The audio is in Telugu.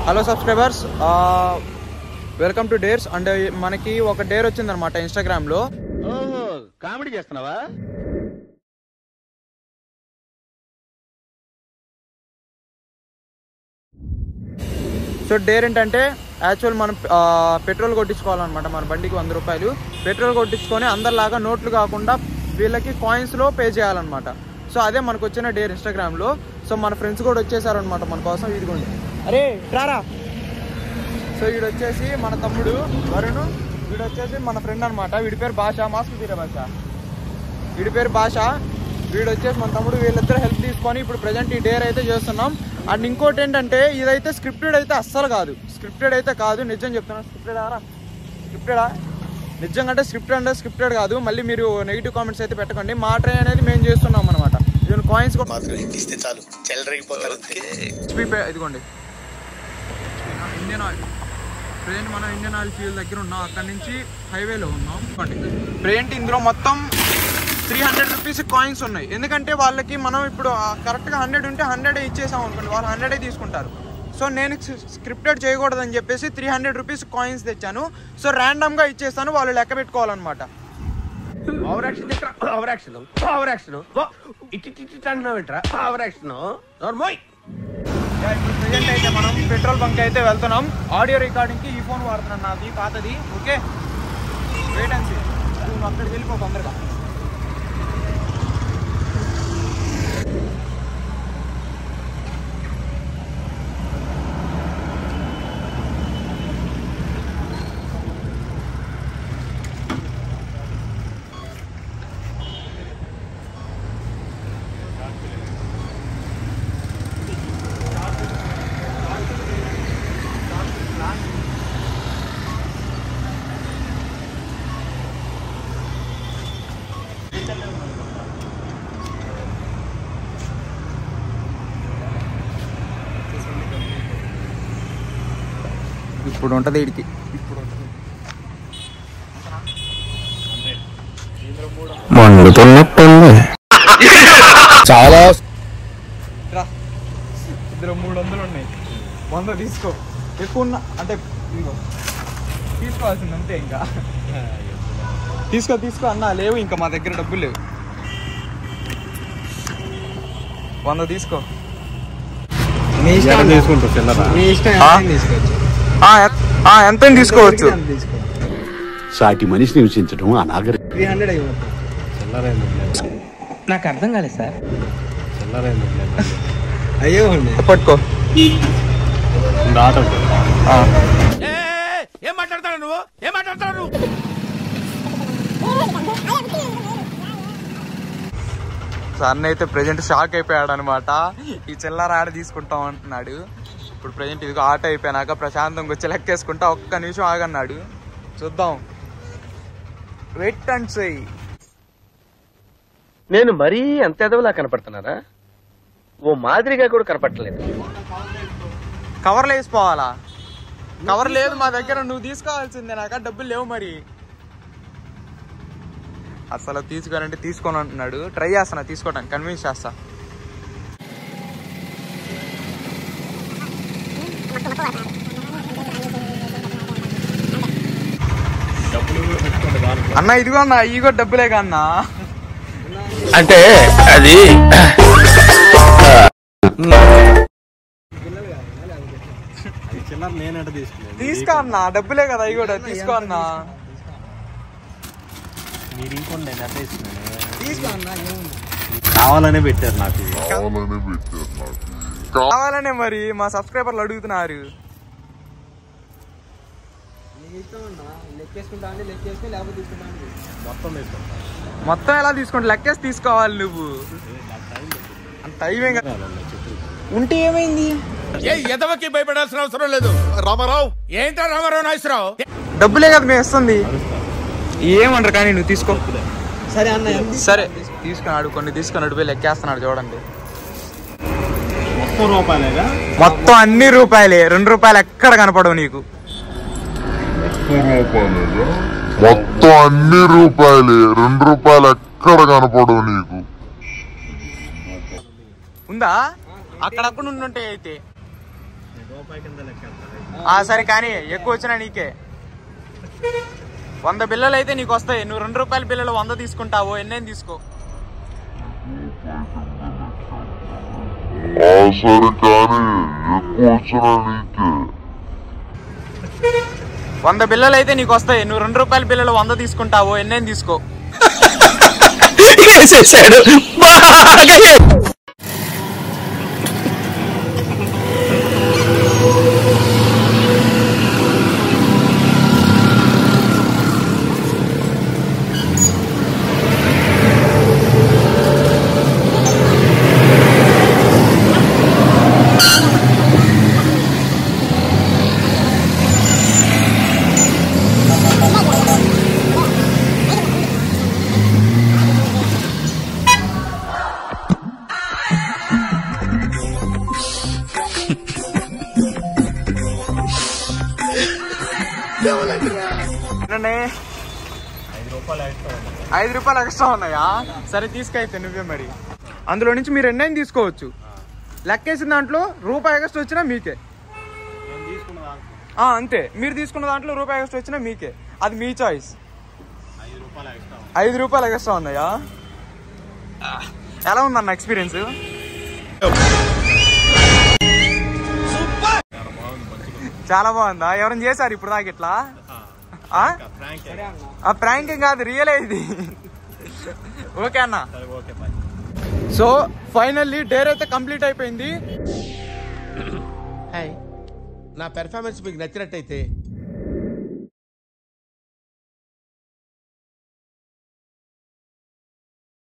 Hello subscribers welcome to dares and మనకి ఒక డేర్ వచ్చిందనమాట ఇన్స్టాగ్రామ్లో ఓహో కామెడీ చేస్తున్నావా సో డేర్ ఏంటంటే యాక్చువల్ మనం ఆ, పెట్రోల్ కొట్టించుకోవాలన్నమాట మన బండికి వంద రూపాయలు పెట్రోల్ కొట్టించుకొని అందరిలాగా నోట్లు కాకుండా వీళ్ళకి కాయిన్స్లో పే చేయాలన్నమాట సో అదే మనకు వచ్చిన డేర్ ఇన్స్టాగ్రామ్లో సో మన ఫ్రెండ్స్ కూడా వచ్చేసారనమాట మన కోసం ఇదిగోండి అరే రారా సో వీడు వచ్చేసి మన తమ్ముడు వరుణ్ వీడు వచ్చేసి మన ఫ్రెండ్ అనమాట వీడి పేరు భాష మాస్క్ తీరే భాష వీడి పేరు భాష వీడు వచ్చేసి మన తమ్ముడు వీళ్ళిద్దరు హెల్ప్ తీసుకొని ఇప్పుడు ప్రజెంట్ ఈ డేర్ అయితే చేస్తున్నాం అండ్ ఇంకోటి ఏంటంటే ఇదైతే స్క్రిప్టెడ్ అయితే అస్సలు కాదు స్క్రిప్టెడ్ అయితే కాదు నిజం చెప్తున్నాను స్క్రిప్టెడ్ ఆరా స్క్రిప్టెడా నిజంగా అంటే స్క్రిప్టెడ్ అంటే స్క్రిప్టెడ్ కాదు మళ్ళీ మీరు నెగిటివ్ కామెంట్స్ అయితే పెట్టకండి మా ట్రై అనేది మేము చేస్తున్నాం అనమాట ఇవన్నీ కాయిన్స్ కూడా మాత్రం ఇస్తే చాలు చెల్లరగిపోతారు హెచ్పి పే ఇదిగోండి ఇండియన్ ఆయిల్ ప్రజెంట్ మనం ఇండియన్ ఆయిల్ ఫీల్ దగ్గర ఉన్నాం అక్కడ నుంచి హైవేలో ఉన్నాం ప్రజెంట్ ఇందులో మొత్తం త్రీ హండ్రెడ్ రూపీస్ కాయిన్స్ ఉన్నాయి ఎందుకంటే వాళ్ళకి మనం ఇప్పుడు కరెక్ట్గా హండ్రెడ్ ఉంటే హండ్రెడ్ ఇచ్చేసాం అనుకోండి వాళ్ళు హండ్రెడే తీసుకుంటారు సో నేను స్క్రిప్టెడ్ చేయకూడదని చెప్పేసి త్రీ హండ్రెడ్ రూపీస్ కాయిన్స్ తెచ్చాను సో ర్యాండమ్గా ఇచ్చేస్తాను వాళ్ళు లెక్క పెట్టుకోవాలన్నమాట over action over action over action ఇట్టి ఇట్టి అంటున్నావేంట్రా ఓవర్ యాక్షన్ నోర్మోయ్ యా, ఇప్పుడు ప్రెజెంట్ అయితే మనం పెట్రోల్ బంక్ అయితే వెళ్తున్నాం ఆడియో రికార్డింగ్ కి ఈ ఫోన్ వాడుతున్నాను నాది పాతది ఓకే వెయిట్ అండ్ సీ నువ్వు అక్కడికి వెళ్ళిపో తొందరగా ఇప్పుడు ఉంటుంది ఇడికి ఇప్పుడు ఉంటుంది మండుతున్నట్టుంది చాలా రా ఇందులో మూడు వందలు ఉన్నాయి వంద తీసుకో ఎక్కువ ఉన్న అంటే ఇదిగో తీసుకోవాల్సింది అంతే ఇంకా తీసుకో తీసుకో అన్నా లేవు ఇంకా మా దగ్గర డబ్బులు లేవు వంద తీసుకో తీసుకుంటా చిల్లరా ఆ? ఆ, ఎ- ఆ, ఎంత తీసుకోవచ్చు సాటి మనిషిని హింసించడం అనాగరి నాకు అర్థం కాలేదు సార్ పట్టుకో ఆ. ఏం మాట్లాడతాడు నువ్వు ఏం మాట్లాడతాడు నువ్వు సో అన్న అయితే ప్రజెంట్ షాక్ అయిపోయాడు అనమాట ఈ చిల్లర ఆడ తీసుకుంటాం అంటున్నాడు ఇప్పుడు ప్రజెంట్ ఇదిగో ఆట అయిపోయినాక ప్రశాంతంగా వచ్చి లెక్కేసుకుంటా ఒక్క నిమిషం ఆగన్నాడు చూద్దాం వెయిట్ అండ్ సై నేను మరీ అంత ఎదవలా కనపడుతున్నారా ఓ మాదిరిగా కూడా కనపడలేదు కవర్లో వేసిపోవాలా కవర్ లేదు మా దగ్గర నువ్వు తీసుకోవాల్సిందే నాక డబ్బులు లేవు మరి అసలు తీసుకోవాలంటే తీసుకోను అంటున్నాడు ట్రై చేస్తాను తీసుకోవడానికి కన్విన్స్ చేస్తా అన్న ఇదిగో అన్న ఇవి కూడా డబ్బులే కన్నా అంటే అది చిల్లర నేనంట తీసుకున్నాను తీసుకో అన్న డబ్బులే కదా ఇవి కూడా తీసుకో అన్న మీరు ఇంకొండి నేను అట్లా తీసుకున్నాను తీసుకో అన్న కావాలనే పెట్టారు నాకు కావాలనే మరి మా సబ్స్క్రైబర్లు అడుగుతున్నారు మొత్తం తీసుకుంటా మొత్తం ఎలా తీసుకుంటా లెక్కేసి తీసుకోవాలి నువ్వు అంత టైం ఏం కదా ఉంటే ఏమైంది ఏ ఎదవకి భయపడాల్సిన అవసరం లేదు రామారావు ఏంటా రామారావు నాగేశ్వరరావు డబ్బులే కదా మేము ఇస్తుంది ఏమంటారు కానీ నువ్వు తీసుకో సరే అన్న సరే తీసుకున్నాడు కొన్ని తీసుకున్నాడు పోయి లెక్కేస్తున్నాడు చూడండి మొత్తం రూపాయలేగా మొత్తం అన్ని రూపాయలే రెండు రూపాయలు ఎక్కడ కనపడవు నీకు మొత్తం అన్ని రూపాయలే రెండు రూపాయలు ఎక్కడ కనపడవు నీకు ఉందా అక్కడక్కడ ఉండుంటాయి అయితే రూపాయి కింద లెక్క వెళ్తాను. ఆ సరే కానీ ఎక్కువ వచ్చినా నీకే వంద బిల్లలు అయితే నీకు వస్తాయి నువ్వు రెండు రూపాయల బిల్లలు వంద తీసుకుంటావు ఎన్నేం తీసుకో ఆ సరే కానీ ఎక్కువ వచ్చినా నీకే వంద బిల్లలు అయితే నీకు వస్తాయి నువ్వు రెండు రూపాయల బిల్లలు వంద తీసుకుంటావు ఎన్నేం తీసుకో వేసేసాడు బాగా ఏంటండి? ఐదు రూపాయలు ఎక్స్ట్రా ఉన్నాయా సరే తీసుకైతే నువ్వే మరి అందులో నుంచి మీరు ఎన్నైనా తీసుకోవచ్చు లెక్కేసిన దాంట్లో రూపాయి ఎక్స్ట్రా వచ్చినా మీకే ఆ, అంతే మీరు తీసుకున్న దాంట్లో రూపాయి ఎక్స్ట్రా వచ్చినా మీకే అది మీ చాయిస్ ఐదు రూపాయలు ఎక్స్ట్రా ఉన్నాయా ఆ, ఎలా ఉందన్న ఎక్స్పీరియన్స్ చాలా బాగుందా ఎవరైనా చేశారు ఇప్పుడు దాకా ఇట్లా ఆ? ఆ ప్రాంకింగ్ కాదు రియల్ ఇది ఓకే అన్న okay bye so finally dare అయితే కంప్లీట్ అయిపోయింది హాయ్ నా పెర్ఫార్మెన్స్ మీకు నచ్చినట్టయితే